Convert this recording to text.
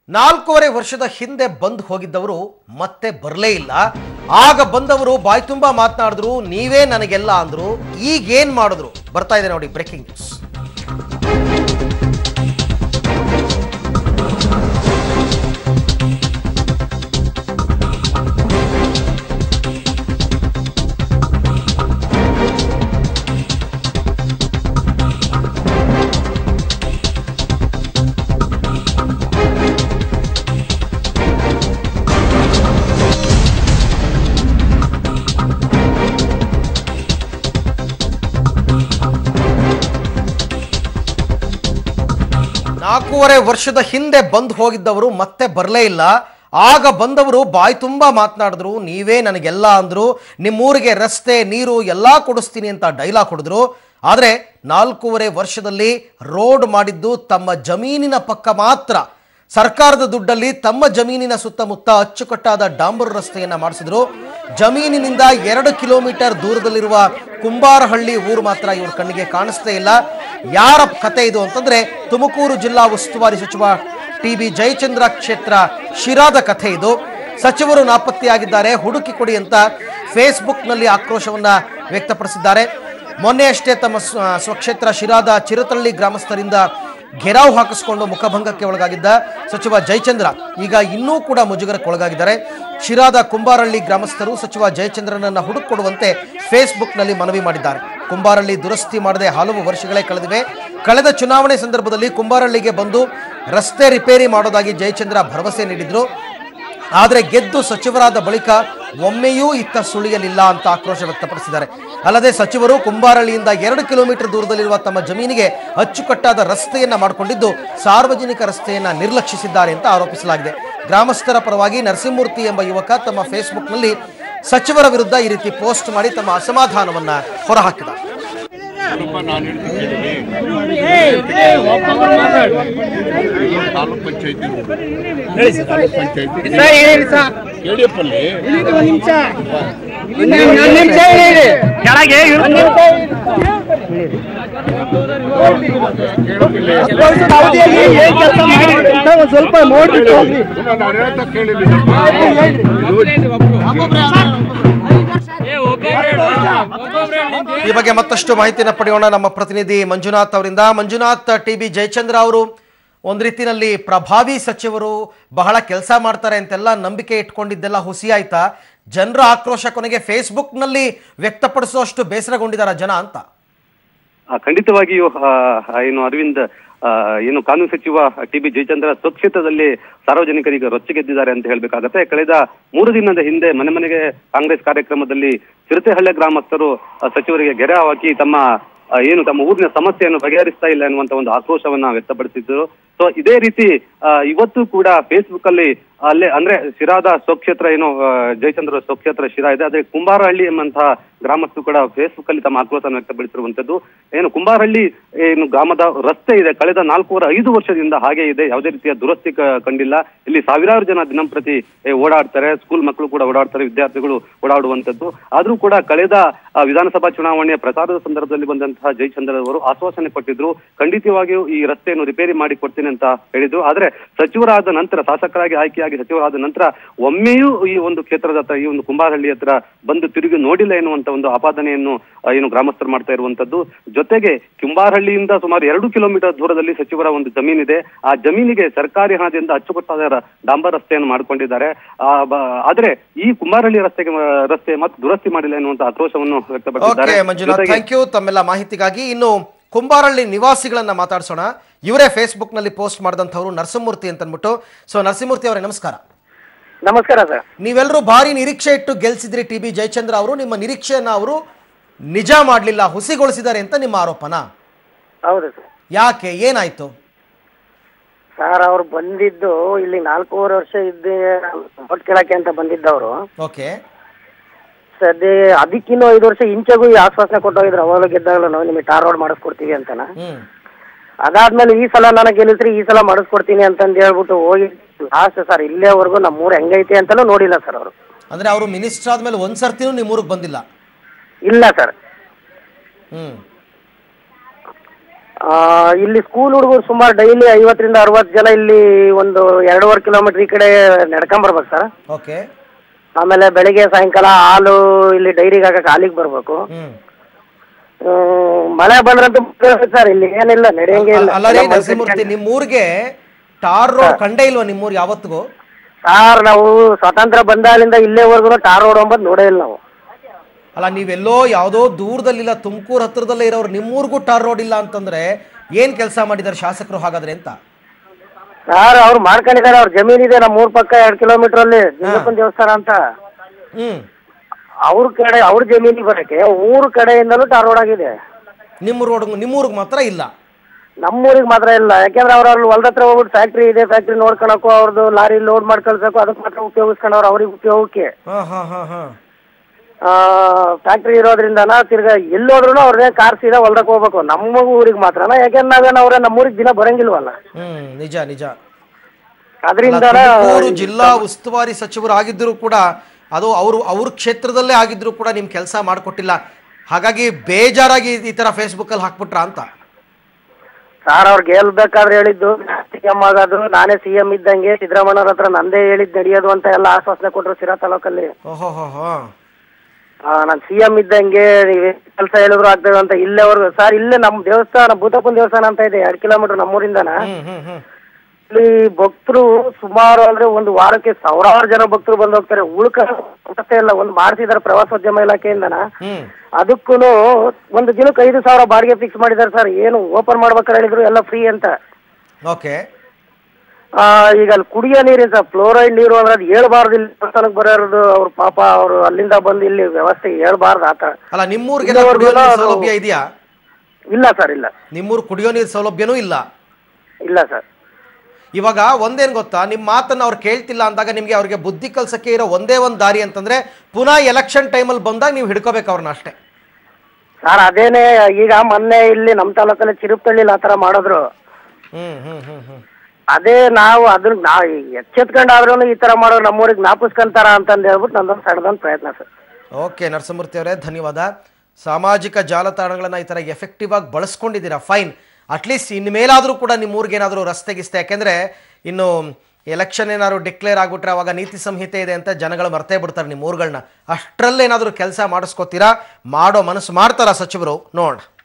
ನಾಲ್ಕೂವರೆ ವರ್ಷದ ಹಿಂದೆ ಬಂದು ಹೋಗಿದ್ದವರು ಮತ್ತೆ ಬರಲೇ ಇಲ್ಲ ಆಗ ಬಂದವರು ಬಾಯ್ ತುಂಬಾ ಮಾತನಾಡಿದ್ರು ನೀವೇ ನನಗೆಲ್ಲ ಅಂದ್ರು ಈಗ ಏನ್ ಮಾಡಿದ್ರು ಬರ್ತಾ ಇದೆ ನೋಡಿ ಬ್ರೇಕಿಂಗ್ ನ್ಯೂಸ್ ನಾಲ್ಕೂವರೆ ವರ್ಷದ ಹಿಂದೆ ಬಂದು ಹೋಗಿದ್ದವರು ಮತ್ತೆ ಬರಲೇ ಇಲ್ಲ ಆಗ ಬಂದವರು ಬಾಯ್ ತುಂಬಾ ಮಾತನಾಡಿದ್ರು ನೀವೇ ನನಗೆಲ್ಲ ಅಂದ್ರು ನಿಮ್ಮೂರಿಗೆ ರಸ್ತೆ ನೀರು ಎಲ್ಲಾ ಕೊಡಿಸ್ತೀನಿ ಅಂತ ಡೈಲಾಗ್ ಹೊಡೆದ್ರು ಆದರೆ ನಾಲ್ಕೂವರೆ ವರ್ಷದಲ್ಲಿ ರೋಡ್ ಮಾಡಿದ್ದು ತಮ್ಮ ಜಮೀನಿನ ಪಕ್ಕ ಮಾತ್ರ ಸರ್ಕಾರದ ದುಡ್ಡಲ್ಲಿ ತಮ್ಮ ಜಮೀನಿನ ಸುತ್ತಮುತ್ತ ಅಚ್ಚುಕಟ್ಟಾದ ಡಾಂಬರು ರಸ್ತೆಯನ್ನ ಮಾಡಿಸಿದ್ರು ಜಮೀನಿನಿಂದ ಎರಡು ಕಿಲೋಮೀಟರ್ ದೂರದಲ್ಲಿರುವ ಕುಂಬಾರಹಳ್ಳಿ ಊರು ಮಾತ್ರ ಇವ್ರ ಕಣ್ಣಿಗೆ ಕಾಣಿಸ್ತೇ ಇಲ್ಲ ಯಾರ ಕತೆ ಇದು ಅಂತಂದ್ರೆ ತುಮಕೂರು ಜಿಲ್ಲಾ ಉಸ್ತುವಾರಿ ಸಚಿವ ಟಿ ಬಿ ಜಯಚಂದ್ರ ಕ್ಷೇತ್ರ ಶಿರಾದ ಕಥೆ ಇದು ಸಚಿವರು ನಾಪತ್ತೆಯಾಗಿದ್ದಾರೆ ಹುಡುಕಿ ಕೊಡಿ ಅಂತ ಫೇಸ್ಬುಕ್ನಲ್ಲಿ ಆಕ್ರೋಶವನ್ನ ವ್ಯಕ್ತಪಡಿಸಿದ್ದಾರೆ ಮೊನ್ನೆ ಅಷ್ಟೇ ತಮ್ಮ ಸ್ವ- ಸ್ವಕ್ಷೇತ್ರ ಶಿರಾದ ಚಿರತಳ್ಳಿ ಗ್ರಾಮಸ್ಥರಿಂದ ಘೆರಾವ್ ಹಾಕಿಸಿಕೊಂಡು ಮುಖಭಂಗಕ್ಕೆ ಒಳಗಾಗಿದ್ದ ಸಚಿವ ಜಯಚಂದ್ರ ಈಗ ಇನ್ನೂ ಕೂಡ ಮುಜುಗರಕ್ಕೆ ಒಳಗಾಗಿದ್ದಾರೆ ಶಿರಾದ ಕುಂಬಾರಳ್ಳಿ ಗ್ರಾಮಸ್ಥರು ಸಚಿವ ಜಯಚಂದ್ರನನ್ನ ಹುಡುಕೊಡುವಂತೆ ಫೇಸ್ಬುಕ್ನಲ್ಲಿ ಮನವಿ ಮಾಡಿದ್ದಾರೆ ಕುಂಬಾರಳ್ಳಿ ದುರಸ್ತಿ ಮಾಡದೆ ಹಲವು ವರ್ಷಗಳೇ ಕಳೆದಿವೆ ಕಳೆದ ಚುನಾವಣೆ ಸಂದರ್ಭದಲ್ಲಿ ಕುಂಬಾರಳ್ಳಿಗೆ ಬಂದು ರಸ್ತೆ ರಿಪೇರಿ ಮಾಡೋದಾಗಿ ಜಯಚಂದ್ರ ಭರವಸೆ ನೀಡಿದ್ರು ಆದರೆ ಗೆದ್ದು ಸಚಿವರಾದ ಬಳಿಕ ಒಮ್ಮೆಯೂ ಇತ್ತ ಸುಳಿಯಲಿಲ್ಲ ಅಂತ ಆಕ್ರೋಶ ವ್ಯಕ್ತಪಡಿಸಿದ್ದಾರೆ ಅಲ್ಲದೆ ಸಚಿವರು ಕುಂಬಾರಳ್ಳಿಯಿಂದ ಎರಡು ಕಿಲೋಮೀಟರ್ ದೂರದಲ್ಲಿರುವ ತಮ್ಮ ಜಮೀನಿಗೆ ಅಚ್ಚುಕಟ್ಟಾದ ರಸ್ತೆಯನ್ನ ಮಾಡಿಕೊಂಡಿದ್ದು ಸಾರ್ವಜನಿಕ ರಸ್ತೆಯನ್ನ ನಿರ್ಲಕ್ಷಿಸಿದ್ದಾರೆ ಅಂತ ಆರೋಪಿಸಲಾಗಿದೆ ಗ್ರಾಮಸ್ಥರ ಪರವಾಗಿ ನರಸಿಂಹಮೂರ್ತಿ ಎಂಬ ಯುವಕ ತಮ್ಮ ಫೇಸ್ಬುಕ್ನಲ್ಲಿ ಸಚಿವರ ವಿರುದ್ಧ ಈ ರೀತಿ ಪೋಸ್ಟ್ ಮಾಡಿ ತಮ್ಮ ಅಸಮಾಧಾನವನ್ನ ಹೊರಹಾಕಿದ್ದಾರೆ ಸ್ವಲ್ಪ ನಾನು ಹೇಳ್ತೀನಿ ತಾಲೂಕ್ ಪಂಚಾಯತಿ ತಾಲೂಕ್ ಪಂಚಾಯತಿ ಯಡಿಯೂರಪ್ಪಲ್ಲಿ ಕೆಳಗೆ ಸ್ವಲ್ಪ ನೋಡ್ಬಿಟ್ಟು ಹೋಗ್ರಿ ನಾನು ಹೇಳ್ತಾ ಕೇಳಿಲ್ಲ ಈ ಬಗ್ಗೆ ಮತ್ತಷ್ಟು ಮಾಹಿತಿಯನ್ನು ಪಡೆಯೋಣ ನಮ್ಮ ಪ್ರತಿನಿಧಿ ಮಂಜುನಾಥ್ ಅವರಿಂದ ಮಂಜುನಾಥ್ ಟಿ ಬಿ ಜಯಚಂದ್ರ ಅವರು ಒಂದು ರೀತಿನಲ್ಲಿ ಪ್ರಭಾವಿ ಸಚಿವರು ಬಹಳ ಕೆಲಸ ಮಾಡ್ತಾರೆ ಅಂತೆಲ್ಲ ನಂಬಿಕೆ ಇಟ್ಕೊಂಡಿದ್ದೆಲ್ಲ ಹುಸಿ ಆಯ್ತಾ ಜನರ ಆಕ್ರೋಶ ಕೊನೆಗೆ ಫೇಸ್ಬುಕ್ನಲ್ಲಿ ವ್ಯಕ್ತಪಡಿಸುವಷ್ಟು ಬೇಸರಗೊಂಡಿದ್ದಾರ ಜನ ಅಂತ ಆ, ಖಂಡಿತವಾಗಿಯೂ ಆ, ಏನು ಅರವಿಂದ್ ಆ, ಏನು ಕಾನೂನು ಸಚಿವ ಟಿ ಬಿ ಜಯಚಂದ್ರ ಸ್ವಕ್ಷೇತ್ರದಲ್ಲಿ ಸಾರ್ವಜನಿಕರಿಗೆ ರೊಚ್ಚಿಗೆದ್ದಿದ್ದಾರೆ ಅಂತ ಹೇಳ್ಬೇಕಾಗತ್ತೆ ಕಳೆದ ಮೂರು ದಿನದ ಹಿಂದೆ ಮನೆ ಮನೆಗೆ ಕಾಂಗ್ರೆಸ್ ಕಾರ್ಯಕ್ರಮದಲ್ಲಿ ಚಿರತೆಹಳ್ಳಿ ಗ್ರಾಮಸ್ಥರು ಆ, ಸಚಿವರಿಗೆ ಗೆರೆ ಹಾಕಿ ತಮ್ಮ ಆ, ಏನು ತಮ್ಮ ಊರಿನ ಸಮಸ್ಯೆಯನ್ನು ಬಗೆಹರಿಸ್ತಾ ಇಲ್ಲ ಎನ್ನುವಂತ ಒಂದು ಆಕ್ರೋಶವನ್ನ ವ್ಯಕ್ತಪಡಿಸಿದ್ರು ಸೊ ಇದೇ ರೀತಿ ಆ, ಇವತ್ತು ಕೂಡ ಫೇಸ್ಬುಕ್ ಅಲ್ಲಿ ಅಲ್ಲೇ ಅಂದ್ರೆ ಶಿರಾದ ಸ್ವಕ್ಷೇತ್ರ ಏನು ಆ, ಜಯಚಂದ್ರ ಸ್ವಕ್ಷೇತ್ರ ಶಿರಾ ಇದೆ ಅದೇ ಕುಂಬಾರಹಳ್ಳಿ ಎಂಬಂತಹ ಗ್ರಾಮಸ್ಥರು ಕೂಡ ಫೇಸ್ಬುಕ್ ಅಲ್ಲಿ ತಮ್ಮ ಆಕ್ರೋಶವನ್ನು ವ್ಯಕ್ತಪಡಿಸಿರುವಂತದ್ದು ಏನು ಕುಂಬಾರಹಳ್ಳಿ ಏನು ಗ್ರಾಮದ ರಸ್ತೆ ಇದೆ ಕಳೆದ ನಾಲ್ಕೂವರೆ ಐದು ವರ್ಷದಿಂದ ಹಾಗೆ ಇದೆ ಯಾವುದೇ ರೀತಿಯ ದುರಸ್ತಿ ಕ- ಕಂಡಿಲ್ಲ ಇಲ್ಲಿ ಸಾವಿರಾರು ಜನ ದಿನಂಪ್ರತಿ ಏ, ಓಡಾಡ್ತಾರೆ ಸ್ಕೂಲ್ ಮಕ್ಕಳು ಕೂಡ ಓಡಾಡ್ತಾರೆ ವಿದ್ಯಾರ್ಥಿಗಳು ಓಡಾಡುವಂತದ್ದು ಆದ್ರೂ ಕೂಡ ಕಳೆದ ಆ, ವಿಧಾನಸಭಾ ಚುನಾವಣೆಯ ಪ್ರಚಾರದ ಸಂದರ್ಭದಲ್ಲಿ ಬಂದಂತಹ ಜಯಚಂದ್ರ ಅವರು ಆಶ್ವಾಸನೆ ಕೊಟ್ಟಿದ್ರು ಖಂಡಿತವಾಗಿಯೂ ಈ ರಸ್ತೆಯನ್ನು ರಿಪೇರಿ ಮಾಡಿ ಕೊಡ್ತೀನಿ ಅಂತ ಹೇಳಿದ್ರು ಆದ್ರೆ ಸಚಿವರಾದ ನಂತರ ಶಾಸಕರಾಗಿ ಆಯ್ಕೆಯಾಗಿ ಸಚಿವರಾದ ನಂತರ ಒಮ್ಮೆಯೂ ಈ ಒಂದು ಕ್ಷೇತ್ರದ ಹತ್ರ ಈ ಒಂದು ಕುಂಬಾರಹಳ್ಳಿ ಹತ್ರ ಬಂದು ತಿರುಗಿ ನೋಡಿಲ್ಲ ಎನ್ನುವಂತ ಒಂದು ಆಪಾದನೆಯನ್ನು ಆ, ಏನು ಗ್ರಾಮಸ್ಥರು ಮಾಡ್ತಾ ಇರುವಂತದ್ದು ಜೊತೆಗೆ ಕುಂಬಾರಹಳ್ಳಿಯಿಂದ ಸುಮಾರು ಎರಡು ಕಿಲೋಮೀಟರ್ ದೂರದಲ್ಲಿ ಸಚಿವರ ಒಂದು ಜಮೀನಿದೆ ಆ ಜಮೀನಿಗೆ ಸರ್ಕಾರಿ ಹಣದಿಂದ ಅಚ್ಚುಕಟ್ಟಾದ ರ- ಡಾಂಬರ್ ರಸ್ತೆಯನ್ನು ಮಾಡಿಕೊಂಡಿದ್ದಾರೆ ಆ, ಬ- ಆದ್ರೆ ಈ ಕುಂಬಾರಹಳ್ಳಿ ರಸ್ತೆಗೆ ಮ- ರಸ್ತೆ ಮತ್ತೆ ದುರಸ್ತಿ ಮಾಡಿಲ್ಲ ಎನ್ನುವಂತ ಆಕ್ರೋಶವನ್ನು ಓಕೆ ವ್ಯಕ್ತಪಡಿಸಿದ್ದಾರೆ ಮಂಜುನಾಥ್ ಜೊತೆಗೆ- ಥ್ಯಾಂಕ್ ಯು ತಮ್ಮೆಲ್ಲ ಮಾಹಿತಿಗಾಗಿ ಇನ್ನು ಕುಂಬಾರಳ್ಳಿ ನಿವಾಸಿಗಳನ್ನ ಮಾತಾಡ್ಸೋಣ ಇವರೇ ಫೇಸ್ಬುಕ್ನಲ್ಲಿ ಪೋಸ್ಟ್ ಮಾಡಿದಂಥವ್ರು ನರಸಿಂಹಮೂರ್ತಿ ಅಂತ ಅಂದ್ಬಿಟ್ಟು ಸೊ ನರಸಿಂಹಮೂರ್ತಿ ಅವರೇ ನಮಸ್ಕಾರ ನಮಸ್ಕಾರ ಸರ್ ನೀವೆಲ್ಲರೂ ಭಾರಿ ನಿರೀಕ್ಷೆ ಇಟ್ಟು ಗೆಲ್ಸಿದ್ರಿ ಟಿ ಬಿ ಜಯಚಂದ್ರ ಅವರು ನಿಮ್ಮ ನಿರೀಕ್ಷೆಯನ್ನ ಅವರು ನಿಜ ಮಾಡಲಿಲ್ಲ ಹುಸಿಗೊಳಿಸಿದ್ದಾರೆ ಅಂತ ನಿಮ್ಮ ಆರೋಪನ ಹೌದು ಸರ್ ಯಾಕೆ ಏನಾಯ್ತು ಸರ್ ಅವ್ರು ಬಂದಿದ್ದು ಇಲ್ಲಿ ನಾಲ್ಕೂವರೆ ವರ್ಷ ಇದ್ದ ಓಟ್ ಕೇಳಕ್ಕೆ ಅಂತ ಬಂದಿದ್ದವರು ಓಕೆ ಸದ್ಯ ಅದಕ್ಕಿನ್ನೂ ಐದು ವರ್ಷ ಇಂಚೆಗೂ ಈ ಆಶ್ವಾಸನೆ ಕೊಟ್ಟೋಗಿದ್ರು ಅವಾಗ ಗೆದ್ದಾಗಲೂ ನಾವು ನಿಮಗೆ ಟಾರ್ ರೋಡ್ ಮಾಡಿಸ್ಕೊಡ್ತೀವಿ ಅಂತನ ಹ್ಮ್ ಅದಾದ್ಮೇಲೆ ಈ ಸಲ ನನಗೆ ಗೆಲ್ಲಿಸ್ರಿ ಈ ಸಲ ಮಾಡಿಸ್ಕೊಡ್ತೀನಿ ಅಂತಂದು ಹೇಳ್ಬಿಟ್ಟು ಹೋಗಿ ಲಾಸ್ಟ್ ಸರ್ ಇಲ್ಲೇವರೆಗೂ ನಮ್ಮ ಊರು ಹೆಂಗೈತೆ ಅಂತಲೂ ನೋಡಿಲ್ಲ ಸರ್ ಅವರು ಅಂದ್ರೆ ಅವರು ಮಿನಿಸ್ಟರ್ ಆದ್ಮೇಲೆ ಒಂದ್ ಸರ್ತಿನೂ ನಿಮ್ಮ ಊರಿಗೆ ಬಂದಿಲ್ಲ ಇಲ್ಲ ಸರ್ ಹ್ಮ್ ಆ, ಇಲ್ಲಿ ಸ್ಕೂಲ್ ಹುಡುಗರು ಸುಮಾರು ಡೈಲಿ ಐವತ್ತರಿಂದ ಅರವತ್ತು ಜನ ಇಲ್ಲಿ ಒಂದು ಎರಡೂವರೆ ಕಿಲೋಮೀಟರ್ ಈ ಕಡೆ ನಡ್ಕೊಂಬರ್ಬೇಕು ಸರ್ ಓಕೆ ಆಮೇಲೆ ಬೆಳಿಗ್ಗೆ ಸಾಯಂಕಾಲ ಹಾಲು ಇಲ್ಲಿ ಡೈರಿಗೆ ಹಾಕಕ್ಕೆ ಹಾಲಿಗೆ ಬರಬೇಕು ಹ್ಮ್ ಮಳೆ ಬಂದ್ರಂತೂ ಸರ್ ಇಲ್ಲಿ ಏನಿಲ್ಲ ನಡೆಯಂಗೆ ಇಲ್ಲ ಅಲ್ಲ ರೀ ನರಸಿಂಹಮೂರ್ತಿ ನಿಮ್ಮೂರಿಗೆ ಟಾರ್ ರೋಡ್ ಕಂಡೇ ಇಲ್ವಾ ನಿಮ್ಮೂರು ಯಾವತ್ತಿಗೂ ಸರ್ ನಾವು ಸ್ವಾತಂತ್ರ್ಯ ಬಂದಾಗಲಿಂದ ಇಲ್ಲೇವರೆಗೂ ಟಾರ್ ರೋಡ್ ಅಂಬದು ನೋಡೇ ಇಲ್ಲ ನಾವು ಅಲ್ಲ ನೀವೆಲ್ಲೋ ಯಾವುದೋ ದೂರದಲ್ಲಿಲ್ಲ ತುಮಕೂರು ಹತ್ರದಲ್ಲೇ ಇರೋರು ನಿಮ್ಮೂರಿಗೂ ಟಾರ್ ರೋಡ್ ಇಲ್ಲ ಅಂತಂದ್ರೆ ಏನ್ ಕೆಲಸ ಮಾಡಿದ್ದಾರೆ ಶಾಸಕರು ಹಾಗಾದ್ರೆ ಅಂತ ಸರ್ ಅವ್ರು ಮಾಡ್ಕೊಂಡಿದ್ದಾರೆ ಅವ್ರ ಜಮೀನ್ ಇದೆ ನಮ್ಮ ಊರ್ ಪಕ್ಕ ಎರಡು ಕಿಲೋಮೀಟರ್ ಅಲ್ಲಿ ಲಿಂಗಪ್ಪನ ದೇವಸ್ಥಾನ ಅಂತ ಹ್ಮ್ ಅವ್ರ ಕಡೆ ಅವ್ರ ಜಮೀನಿಗೆ ಬರಕ್ಕೆ ಊರ ಕಡೆಯಿಂದಲೂ ಟಾರ್ ರೋಡ್ ಆಗಿದೆ ನಿಮ್ಮ ರೋಡ್ ನಿಮ್ಮೂರಿಗೆ ಮಾತ್ರ ಇಲ್ಲ ನಮ್ಮೂರಿಗೆ ಮಾತ್ರ ಇಲ್ಲ ಯಾಕೆಂದ್ರೆ ಅವ್ರ ಅಲ್ಲಿ ಹೊಲ್ದ ಹತ್ರ ಹೋಗ್ಬಿಟ್ಟು ಫ್ಯಾಕ್ಟ್ರಿ ಇದೆ ಫ್ಯಾಕ್ಟ್ರಿ ನೋಡ್ಕೊಳಕ್ಕೋ ಅವ್ರದ್ದು ಲಾರಿ ಲೋಡ್ ಮಾಡ್ಕೊಳ್ಬೇಕು ಅದಕ್ಕೆ ಮಾತ್ರ ಉಪಯೋಗಿಸ್ಕೊಂಡವ್ರು ಅವ್ರಿಗೆ ಉಪಯೋಗಕ್ಕೆ ಹಾ ಹಾ ಹಾ ಹಾ ಫ್ಯಾಕ್ಟ್ರಿ ಇರೋದ್ರಿಂದನ ತಿರ್ಗಾ ಎಲ್ಲೋದ್ರೂ ಅವ್ರದೇ ಕಾರ್ ಸೀದಾ ಹೊಲ್ದಕ್ಕೆ ಹೋಗ್ಬೇಕು ನಮ್ಮ ಊರಿಗೆ ಮಾತ್ರನ ಯಾಕೆಂದ್ರೆ ನಾವೇನು ಅವ್ರೆ ನಮ್ಮೂರಿಗೆ ದಿನ ಬರಂಗಿಲ್ವಲ್ಲ ಹ್ಮ್ ನಿಜ ನಿಜ ಅದರಿಂದ ತುಮಕೂರು ಜಿಲ್ಲಾ ಉಸ್ತುವಾರಿ ಸಚಿವರು ಆಗಿದ್ದರೂ ಕೂಡ ಅದು ಅವರು ಅವ್ರ ಕ್ಷೇತ್ರದಲ್ಲೇ ಆಗಿದ್ರೂ ಕೂಡ ನಿಮ್ ಕೆಲಸ ಮಾಡಿಕೊಟ್ಟಿಲ್ಲ ಹಾಗಾಗಿ ಬೇಜಾರಾಗಿ ಈ ತರ ಫೇಸ್ಬುಕ್ ಅಲ್ಲಿ ಹಾಕ್ಬಿಟ್ರಾ ಅಂತ ಸಾರ್ ಅವ್ರು ಗೆಲ್ಬೇಕಾದ್ರೆ ಹೇಳಿದ್ದು ಸಿ ಎಂ ಆಗೋದು ನಾನೇ ಸಿ ಎಂ ಇದ್ದಂಗೆ ಸಿದ್ದರಾಮಯ್ಯವ್ರ ಹತ್ರ ನಂದೇ ಹೇಳಿದ್ ನಡೆಯೋದು ಅಂತ ಎಲ್ಲ ಆಶ್ವಾಸನೆ ಕೊಟ್ರು ಸಿರಾ ತಾಲೂಕಲ್ಲಿ ಓಹೋ ಹೋ ಹೋ ನಾನು ಸಿ ಎಂ ಇದ್ದಂಗೆ ನೀವೇ ಕೆಲಸ ಹೇಳಿದ್ರು ಆಗ್ತದೆ ಅಂತ ಇಲ್ಲೇವರೆಗೂ ಸರ್ ಇಲ್ಲೇ ನಮ್ಮ ದೇವಸ್ಥಾನ ಭೂತಪ್ಪನ ದೇವಸ್ಥಾನ ಅಂತ ಇದೆ ಎರಡು ಕಿಲೋಮೀಟರ್ ನಮ್ಮೂರಿಂದನ ಹ್ಮ್ ಹ್ಮ್ ಹ್ಮ್ ಇಲ್ಲಿ ಭಕ್ತರು ಸುಮಾರು ಅಂದ್ರೆ ಒಂದು ವಾರಕ್ಕೆ ಸಾವಿರಾರು ಜನ ಭಕ್ತರು ಬಂದು ಹೋಗ್ತಾರೆ ಉಳ್ಕ ವ್ಯವಸ್ಥೆ ಇಲ್ಲ ಒಂದು ಮಾಡ್ತಿದ್ದಾರೆ ಪ್ರವಾಸೋದ್ಯಮ ಇಲಾಖೆಯಿಂದನ ಹ್ಮ್ ಅದಕ್ಕೂ ಒಂದು ದಿನಕ್ಕೆ ಐದು ಸಾವಿರ ಬಾಡಿಗೆ ಫಿಕ್ಸ್ ಮಾಡಿದ್ದಾರೆ ಸರ್ ಏನು ಓಪನ್ ಮಾಡ್ಬೇಕಾದ್ರೆ ಹೇಳಿದ್ರು ಎಲ್ಲ ಫ್ರೀ ಅಂತ ಓಕೆ ಆ, ಈಗ ಅಲ್ಲಿ ಕುಡಿಯೋ ನೀರಿನ ಸರ್ ಫ್ಲೋರೈಡ್ ನೀರು ಅಂದ್ರೆ ಅದು ಹೇಳ್ಬಾರ್ದು ಇಲ್ಲಿ ದೇವಸ್ಥಾನಕ್ಕೆ ಬರೋದು ಅವ್ರ ಪಾಪ ಅವರು ಅಲ್ಲಿಂದ ಬಂದು ಇಲ್ಲಿ ವ್ಯವಸ್ಥೆ ಹೇಳ್ಬಾರ್ದು ಆತ ಅಲ್ಲ ನಿಮ್ಮೂರಿಗೆ ಇಲ್ಲಿವರೆಗೂ ಕುಡಿಯೋ ನೀರ್ ಅದು- ಸೌಲಭ್ಯ ಇದೆಯಾ ಇಲ್ಲ ಸರ್ ಇಲ್ಲ ನಿಮ್ಮೂರು ಕುಡಿಯೋ ನೀರು ಸೌಲಭ್ಯನೂ ಇಲ್ಲ ಇಲ್ಲ ಸರ್ ಇವಾಗ ಒಂದೇನ್ ಗೊತ್ತಾ ನಿಮ್ಮ ಮಾತನ್ನ ಅವ್ರು ಕೇಳ್ತಿಲ್ಲ ಅಂದಾಗ ನಿಮ್ಗೆ ಅವ್ರಿಗೆ ಬುದ್ಧಿ ಕಲ್ಸಕ್ಕೆ ಇರೋ ಒಂದೇ ಒಂದು ದಾರಿ ಅಂತಂದ್ರೆ ಪುನಃ ಎಲೆಕ್ಷನ್ ಟೈಮಲ್ಲಿ ಬಂದಾಗ ನೀವು ಹಿಡ್ಕೋಬೇಕು ಅವ್ರನ್ನ ಅಷ್ಟೇ ಸರ್ ಅದೇನೆ ಈಗ ಮೊನ್ನೆ ಇಲ್ಲಿ ನಮ್ಮ ತಾಲೂಕಲ್ಲಿ ಚಿರುಪಳ್ಳಿಲಿ ಆ ಥರ ಮಾಡಿದ್ರು ಹ್ಮ್ ಹ್ಮ್ ಹ್ಮ್ ಹ್ಮ್ ಅದೇ ನಾವು ಅದನ್ನ ನಾವು ಎಚ್ಚೆತ್ಕೊಂಡಾದ್ರೂ ಈ ಥರ ಮಾಡೋ ನಮ್ಮೂರಿಗೆ ಜ್ಞಾಪಿಸ್ಕೊಂತಾರ ಅಂತಂದು ಹೇಳ್ಬಿಟ್ಟು ನಂದೊಂದು ಸಣ್ಣದೊಂದು ಪ್ರಯತ್ನ ಸರ್ ಓಕೆ ನರಸಿಂಹಮೂರ್ತಿ ಅವರೇ ಧನ್ಯವಾದ ಸಾಮಾಜಿಕ ಜಾಲತಾಣಗಳನ್ನ ಈ ಥರ ಎಫೆಕ್ಟಿವ್ ಆಗಿ ಬಳಸ್ಕೊಂಡಿದ್ದೀರಾ ಫೈನ್ ಅಟ್ಲೀಸ್ಟ್ ಇನ್ಮೇಲಾದರೂ ಕೂಡ ನಿಮ್ಮ ಊರಿಗೆ ಏನಾದರೂ ರಸ್ತೆ ಗಿಸ್ತೆ ಯಾಕೆಂದರೆ ಇನ್ನು ಎಲೆಕ್ಷನ್ ಏನಾದ್ರು ಡಿಕ್ಲೇರ್ ಆಗಿಬಿಟ್ರೆ ಅವಾಗ ನೀತಿ ಸಂಹಿತೆ ಇದೆ ಅಂತ ಜನಗಳು ಮರ್ತೇ ಬಿಡ್ತಾರೆ ನಿಮ್ಮ ಊರುಗಳನ್ನ ಅಷ್ಟರಲ್ಲೇನಾದರೂ ಕೆಲಸ ಮಾಡಿಸ್ಕೋತೀರಾ ಮಾಡೋ ಮನಸ್ಸು ಮಾಡ್ತಾರಾ ಸಚಿವರು ನೋಡ